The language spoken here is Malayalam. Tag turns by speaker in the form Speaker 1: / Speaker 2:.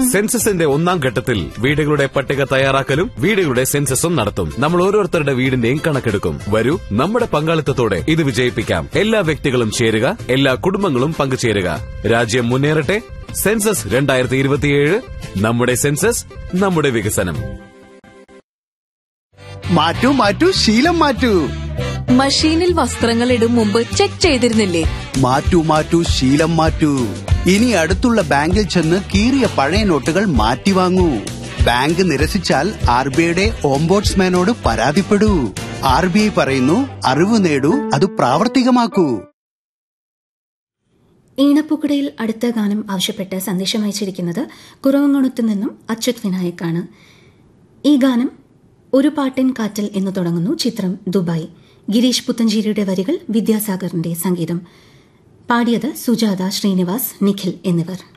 Speaker 1: സെൻസസിന്റെ ഒന്നാം ഘട്ടത്തിൽ വീടുകളുടെ പട്ടിക തയ്യാറാക്കലും വീടുകളുടെ സെൻസസും നടത്തും നമ്മൾ ഓരോരുത്തരുടെ വീടിന്റെയും കണക്കെടുക്കും വരൂ നമ്മുടെ പങ്കാളിത്തത്തോടെ ഇത് വിജയിപ്പിക്കാം എല്ലാ വ്യക്തികളും ചേരുക എല്ലാ കുടുംബങ്ങളും പങ്കുചേരുക രാജ്യം മുന്നേറട്ടെ സെൻസസ് രണ്ടായിരത്തി ഇരുപത്തിയേഴ് നമ്മുടെ സെൻസസ് നമ്മുടെ വികസനം
Speaker 2: മാറ്റൂ മാറ്റൂ ശീലം മാറ്റൂ
Speaker 3: മഷീനിൽ വസ്ത്രങ്ങൾ ഇടും മുമ്പ് ചെക്ക് ചെയ്തിരുന്നില്ലേ
Speaker 2: മാറ്റൂ മാറ്റൂ ശീലം മാറ്റൂ ഇനി അടുത്തുള്ള ബാങ്കിൽ ചെന്ന് കീറിയ പഴയ നോട്ടുകൾ മാറ്റി വാങ്ങൂ ബാങ്ക് നിരസിച്ചാൽ ആർ ബി ഐയുടെ ഓംബോഡ്സ്മാനോട് പരാതിപ്പെടൂ ആർ ബി ഐ പറയുന്നു അറിവ് നേടൂ അത് പ്രാവർത്തികമാക്കൂ
Speaker 4: ഈണപ്പൂക്കടയിൽ അടുത്ത ഗാനം ആവശ്യപ്പെട്ട് സന്ദേശം അയച്ചിരിക്കുന്നത് കുറവങ്ങുണത്തു നിന്നും അച്യുത് വിനായക്കാണ് ഈ ഗാനം ഒരു പാട്ടിൻ കാറ്റൽ എന്ന് തുടങ്ങുന്നു ചിത്രം ദുബായ് ഗിരീഷ് പുത്തഞ്ചേരിയുടെ വരികൾ വിദ്യാസാഗറിന്റെ സംഗീതം പാടിയത് സുജാത ശ്രീനിവാസ് നിഖിൽ എന്നിവർ